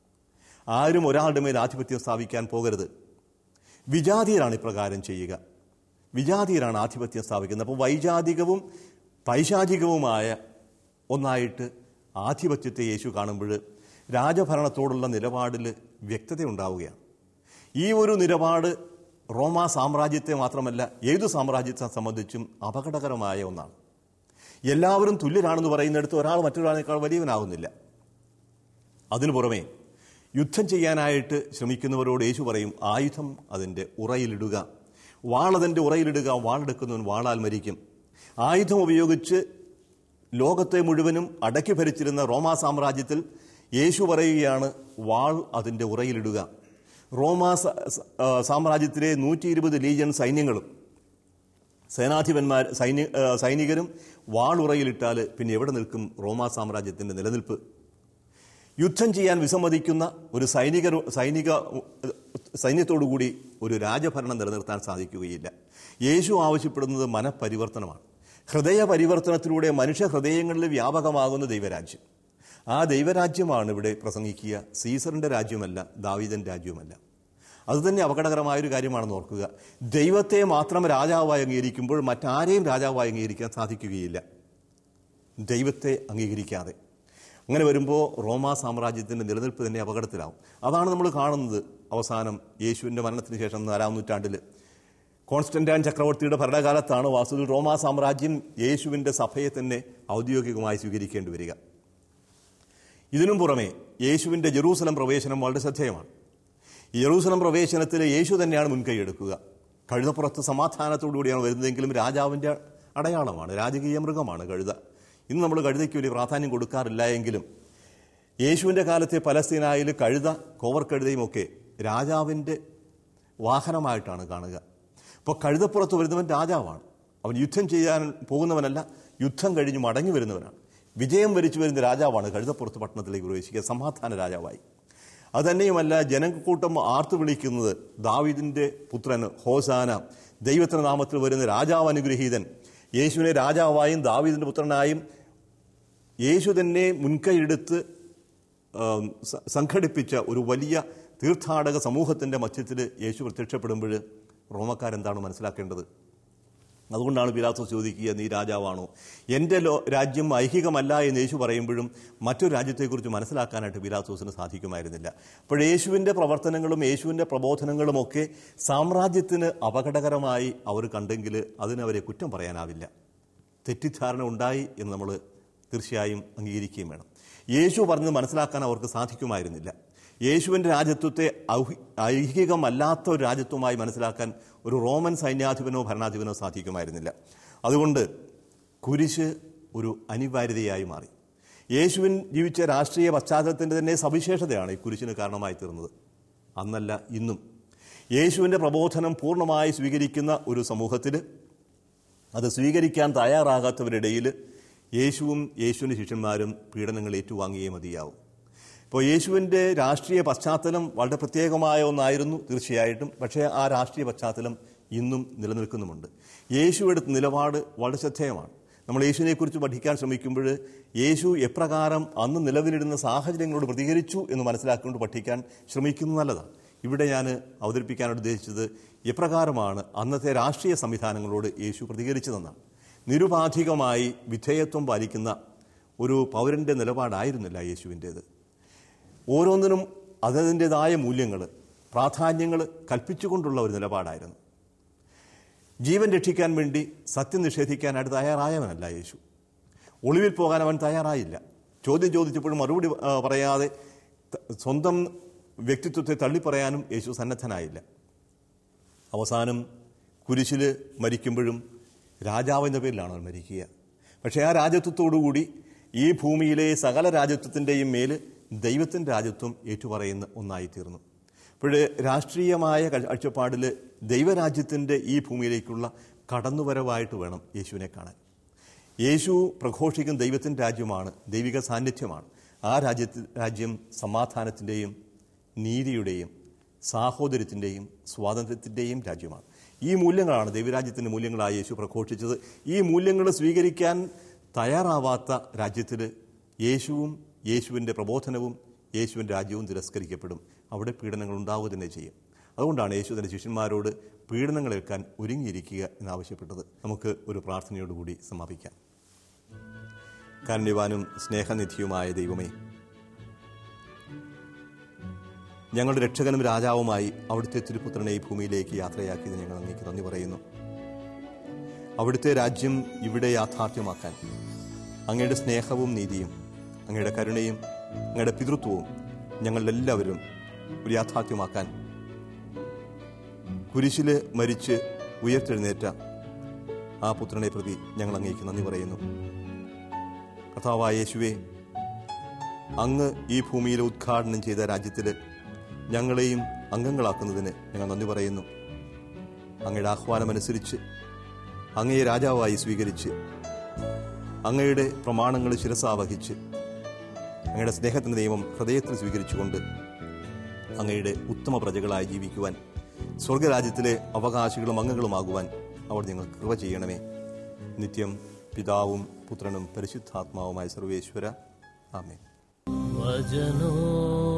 ആരും ഒരാളുടെ മേൽ ആധിപത്യം സ്ഥാപിക്കാൻ പോകരുത് വിജാതീയരാണ് ഇപ്രകാരം ചെയ്യുക വിജാതീയരാണ് ആധിപത്യം സ്ഥാപിക്കുന്നത് അപ്പോൾ വൈജാതികവും പൈശാചികവുമായ ഒന്നായിട്ട് ആധിപത്യത്തെ യേശു കാണുമ്പോൾ രാജഭരണത്തോടുള്ള നിലപാടിൽ വ്യക്തത ഉണ്ടാവുകയാണ് ഈ ഒരു നിലപാട് റോമാ സാമ്രാജ്യത്തെ മാത്രമല്ല ഏതു സാമ്രാജ്യത്തെ സംബന്ധിച്ചും അപകടകരമായ ഒന്നാണ് എല്ലാവരും തുല്യരാണെന്ന് പറയുന്നിടത്ത് ഒരാൾ മറ്റൊരാളേക്കാൾ വലിയവനാകുന്നില്ല അതിനു പുറമെ യുദ്ധം ചെയ്യാനായിട്ട് ശ്രമിക്കുന്നവരോട് യേശു പറയും ആയുധം അതിൻ്റെ ഉറയിലിടുക വാളതിൻ്റെ ഉറയിലിടുക വാളെടുക്കുന്നവൻ വാളാൽ മരിക്കും ആയുധം ഉപയോഗിച്ച് ലോകത്തെ മുഴുവനും അടക്കി ഭരിച്ചിരുന്ന റോമാ സാമ്രാജ്യത്തിൽ യേശു പറയുകയാണ് വാൾ അതിൻ്റെ ഉറയിലിടുക റോമാ സ- സ- ആ, സാമ്രാജ്യത്തിലെ നൂറ്റി ഇരുപത് ലീജൻ സൈന്യങ്ങളും സേനാധിപന്മാർ സൈന്യ ആ, സൈനികരും വാളുറയിലിട്ടാൽ പിന്നെ എവിടെ നിൽക്കും റോമാ സാമ്രാജ്യത്തിൻ്റെ നിലനിൽപ്പ് യുദ്ധം ചെയ്യാൻ വിസമ്മതിക്കുന്ന ഒരു സൈനിക സൈനിക സൈന്യത്തോടുകൂടി ഒരു രാജഭരണം നിലനിർത്താൻ സാധിക്കുകയില്ല യേശു ആവശ്യപ്പെടുന്നത് മനപരിവർത്തനമാണ് ഹൃദയ പരിവർത്തനത്തിലൂടെ മനുഷ്യ ഹൃദയങ്ങളിൽ വ്യാപകമാകുന്ന ദൈവരാജ്യം ആ ദൈവരാജ്യമാണ് ഇവിടെ പ്രസംഗിക്കുക സീസറിൻ്റെ രാജ്യമല്ല ദാവീദൻ്റെ രാജ്യവുമല്ല അതുതന്നെ അപകടകരമായൊരു കാര്യമാണെന്ന് ഓർക്കുക ദൈവത്തെ മാത്രം രാജാവായി അംഗീകരിക്കുമ്പോൾ മറ്റാരെയും രാജാവായി അംഗീകരിക്കാൻ സാധിക്കുകയില്ല ദൈവത്തെ അംഗീകരിക്കാതെ അങ്ങനെ വരുമ്പോൾ റോമാ സാമ്രാജ്യത്തിൻ്റെ നിലനിൽപ്പ് തന്നെ അപകടത്തിലാവും അതാണ് നമ്മൾ കാണുന്നത് അവസാനം യേശുവിൻ്റെ മരണത്തിന് ശേഷം നാലാം നൂറ്റാണ്ടിൽ കോൺസ്റ്റന്റൈൻ ചക്രവർത്തിയുടെ ഭരണകാലത്താണ് വാസ്തുവിൽ റോമാ സാമ്രാജ്യം യേശുവിൻ്റെ സഭയെ തന്നെ ഔദ്യോഗികമായി സ്വീകരിക്കേണ്ടി വരിക ഇതിനും പുറമെ യേശുവിൻ്റെ ജെറൂസലം പ്രവേശനം വളരെ ശ്രദ്ധേയമാണ് ഈ ജെറൂസലം പ്രവേശനത്തിൽ യേശു തന്നെയാണ് മുൻകൈയെടുക്കുക കഴുതപ്പുറത്ത് സമാധാനത്തോടുകൂടിയാണ് വരുന്നതെങ്കിലും രാജാവിൻ്റെ അടയാളമാണ് രാജകീയ മൃഗമാണ് കഴുത ഇന്ന് നമ്മൾ കഴുതയ്ക്ക് വലിയ പ്രാധാന്യം കൊടുക്കാറില്ല എങ്കിലും യേശുവിൻ്റെ കാലത്തെ പലസ്തീനായിൽ കഴുത കോവർ കഴുതയും ഒക്കെ രാജാവിൻ്റെ വാഹനമായിട്ടാണ് കാണുക അപ്പോൾ കഴുതപ്പുറത്ത് വരുന്നവൻ രാജാവാണ് അവൻ യുദ്ധം ചെയ്യാൻ പോകുന്നവനല്ല യുദ്ധം കഴിഞ്ഞ് മടങ്ങി വരുന്നവനാണ് വിജയം വരിച്ചു വരുന്ന രാജാവാണ് കഴുതപ്പുറത്ത് പട്ടണത്തിലേക്ക് പ്രവേശിക്കുക സമാധാന രാജാവായി അതുതന്നെയുമല്ല ജനക്കൂട്ടം ആർത്തു വിളിക്കുന്നത് ദാവീദിൻ്റെ പുത്രൻ ഹോസാന ദൈവത്തിൻ്റെ നാമത്തിൽ വരുന്ന രാജാവ് അനുഗ്രഹീതൻ യേശുവിനെ രാജാവായും ദാവീദിൻ്റെ പുത്രനായും യേശു തന്നെ മുൻകൈയെടുത്ത് ആം, സ- സംഘടിപ്പിച്ച ഒരു വലിയ തീർത്ഥാടക സമൂഹത്തിൻ്റെ മധ്യത്തിൽ യേശു പ്രത്യക്ഷപ്പെടുമ്പോൾ റോമക്കാരെന്താണ് മനസ്സിലാക്കേണ്ടത് അതുകൊണ്ടാണ് പിലാത്തോസ് ചോദിക്കുക നീ രാജാവാണോ എൻ്റെ ലോ രാജ്യം ഐഹികമല്ല എന്ന് യേശു പറയുമ്പോഴും മറ്റൊരു രാജ്യത്തെക്കുറിച്ച് മനസ്സിലാക്കാനായിട്ട് പിലാത്തോസിന് സാധിക്കുമായിരുന്നില്ല അപ്പോൾ യേശുവിൻ്റെ പ്രവർത്തനങ്ങളും യേശുവിൻ്റെ പ്രബോധനങ്ങളുമൊക്കെ സാമ്രാജ്യത്തിന് അപകടകരമായി അവർ കണ്ടെങ്കിൽ അതിനവരെ കുറ്റം പറയാനാവില്ല തെറ്റിദ്ധാരണ ഉണ്ടായി എന്ന് നമ്മൾ തീർച്ചയായും അംഗീകരിക്കുകയും വേണം യേശു പറഞ്ഞത് മനസ്സിലാക്കാൻ അവർക്ക് സാധിക്കുമായിരുന്നില്ല യേശുവിൻ്റെ രാജ്യത്വത്തെ ഔഹി- ഐഹികമല്ലാത്ത ഒരു രാജ്യത്വമായി മനസ്സിലാക്കാൻ ഒരു റോമൻ സൈന്യാധിപനോ ഭരണാധിപനോ സാധിക്കുമായിരുന്നില്ല അതുകൊണ്ട് കുരിശ് ഒരു അനിവാര്യതയായി മാറി യേശുവിൻ ജീവിച്ച രാഷ്ട്രീയ പശ്ചാത്തലത്തിൻ്റെ തന്നെ സവിശേഷതയാണ് ഈ കുരിശിന് കാരണമായി തീർന്നത് അന്നല്ല ഇന്നും യേശുവിൻ്റെ പ്രബോധനം പൂർണ്ണമായി സ്വീകരിക്കുന്ന ഒരു സമൂഹത്തിൽ അത് സ്വീകരിക്കാൻ തയ്യാറാകാത്തവരിടയിൽ യേശുവും യേശുവിൻ്റെ ശിഷ്യന്മാരും പീഡനങ്ങൾ ഏറ്റുവാങ്ങിയേ മതിയാവും ഇപ്പോൾ യേശുവിൻ്റെ രാഷ്ട്രീയ പശ്ചാത്തലം വളരെ പ്രത്യേകമായ ഒന്നായിരുന്നു തീർച്ചയായിട്ടും പക്ഷേ ആ രാഷ്ട്രീയ പശ്ചാത്തലം ഇന്നും നിലനിൽക്കുന്നുമുണ്ട് യേശു എടുത്ത നിലപാട് വളരെ ശ്രദ്ധേയമാണ് നമ്മൾ യേശുവിനെക്കുറിച്ച് പഠിക്കാൻ ശ്രമിക്കുമ്പോൾ യേശു എപ്രകാരം അന്ന് നിലവിലിടുന്ന സാഹചര്യങ്ങളോട് പ്രതികരിച്ചു എന്ന് മനസ്സിലാക്കിക്കൊണ്ട് പഠിക്കാൻ ശ്രമിക്കുന്നത് നല്ലതാണ് ഇവിടെ ഞാൻ അവതരിപ്പിക്കാൻ ഉദ്ദേശിച്ചത് എപ്രകാരമാണ് അന്നത്തെ രാഷ്ട്രീയ സംവിധാനങ്ങളോട് യേശു പ്രതികരിച്ചതെന്നാണ് നിരുപാധികമായി വിധേയത്വം പാലിക്കുന്ന ഒരു പൗരൻ്റെ നിലപാടായിരുന്നില്ല യേശുവിൻ്റേത് ഓരോന്നിനും അതതിൻ്റെതായ മൂല്യങ്ങൾ പ്രാധാന്യങ്ങൾ കൽപ്പിച്ചുകൊണ്ടുള്ള ഒരു നിലപാടായിരുന്നു ജീവൻ രക്ഷിക്കാൻ വേണ്ടി സത്യം നിഷേധിക്കാനായിട്ട് തയ്യാറായവനല്ല യേശു ഒളിവിൽ പോകാൻ അവൻ തയ്യാറായില്ല ചോദ്യം ചോദിച്ചപ്പോഴും മറുപടി ആ, പറയാതെ ത- സ്വന്തം വ്യക്തിത്വത്തെ തള്ളിപ്പറയാനും യേശു സന്നദ്ധനായില്ല അവസാനം കുരിശിൽ മരിക്കുമ്പോഴും രാജാവ് എന്ന പേരിലാണ് അവൻ മരിക്കുക പക്ഷേ ആ രാജ്യത്വത്തോടുകൂടി ഈ ഭൂമിയിലെ സകല രാജ്യത്വത്തിൻ്റെയും മേൽ ദൈവത്തിൻ്റെ രാജ്യത്വം ഏറ്റുപറയുന്ന ഒന്നായിത്തീർന്നു അപ്പോൾ രാഷ്ട്രീയമായ കാഴ്ചപ്പാടിൽ ദൈവരാജ്യത്തിൻ്റെ ഈ ഭൂമിയിലേക്കുള്ള കടന്നുവരവായിട്ട് വേണം യേശുവിനെ കാണാൻ യേശു പ്രഘോഷിക്കുന്ന ദൈവത്തിൻ്റെ രാജ്യമാണ് ദൈവിക സാന്നിധ്യമാണ് ആ രാജ്യത്തിൽ രാജ്യം സമാധാനത്തിൻ്റെയും നീതിയുടെയും സാഹോദര്യത്തിൻ്റെയും സ്വാതന്ത്ര്യത്തിൻ്റെയും രാജ്യമാണ് ഈ മൂല്യങ്ങളാണ് ദൈവരാജ്യത്തിൻ്റെ മൂല്യങ്ങളായി യേശു പ്രഘോഷിച്ചത് ഈ മൂല്യങ്ങൾ സ്വീകരിക്കാൻ തയ്യാറാവാത്ത രാജ്യത്തിൽ യേശുവും യേശുവിൻ്റെ പ്രബോധനവും യേശുവിൻ്റെ രാജ്യവും തിരസ്കരിക്കപ്പെടും അവിടെ പീഡനങ്ങൾ ഉണ്ടാവുക തന്നെ ചെയ്യും അതുകൊണ്ടാണ് യേശു തൻ്റെ ശിഷ്യന്മാരോട് പീഡനങ്ങൾ ഏൽക്കാൻ ഒരുങ്ങിയിരിക്കുക എന്നാവശ്യപ്പെട്ടത് നമുക്ക് ഒരു പ്രാർത്ഥനയോടുകൂടി സമാപിക്കാം കാരുണ്യവാനും സ്നേഹനിധിയുമായ ദൈവമേ ഞങ്ങളുടെ രക്ഷകനും രാജാവുമായി അവിടുത്തെ തിരുപുത്രനെ ഈ ഭൂമിയിലേക്ക് യാത്രയാക്കിയത് ഞങ്ങൾ അങ്ങേക്ക് നന്ദി പറയുന്നു അവിടുത്തെ രാജ്യം ഇവിടെ യാഥാർത്ഥ്യമാക്കാൻ അങ്ങയുടെ സ്നേഹവും നീതിയും അങ്ങയുടെ കരുണയും അങ്ങയുടെ പിതൃത്വവും ഞങ്ങളെല്ലാവരും ഒരു യാഥാർത്ഥ്യമാക്കാൻ കുരിശില് മരിച്ച് ഉയർത്തെഴുന്നേറ്റ ആ പുത്രനെ പ്രതി ഞങ്ങൾ അങ്ങേക്ക് നന്ദി പറയുന്നു കർത്താവായ യേശുവെ അങ്ങ് ഈ ഭൂമിയിൽ ഉദ്ഘാടനം ചെയ്ത രാജ്യത്തിൽ ഞങ്ങളെയും അംഗങ്ങളാക്കുന്നതിന് ഞങ്ങൾ നന്ദി പറയുന്നു അങ്ങയുടെ ആഹ്വാനമനുസരിച്ച് അങ്ങയെ രാജാവായി സ്വീകരിച്ച് അങ്ങയുടെ പ്രമാണങ്ങൾ ശിരസാവഹിച്ച് അങ്ങയുടെ സ്നേഹത്തിൻ്റെ നിയമം ഹൃദയത്തിൽ സ്വീകരിച്ചുകൊണ്ട് അങ്ങയുടെ ഉത്തമ പ്രജകളായി ജീവിക്കുവാൻ സ്വർഗരാജ്യത്തിലെ അവകാശികളും അംഗങ്ങളുമാകുവാൻ അവർ ഞങ്ങൾക്ക് കൃപ ചെയ്യണമേ നിത്യം പിതാവും പുത്രനും പരിശുദ്ധാത്മാവുമായ സർവേശ്വര ആമേ വചനോ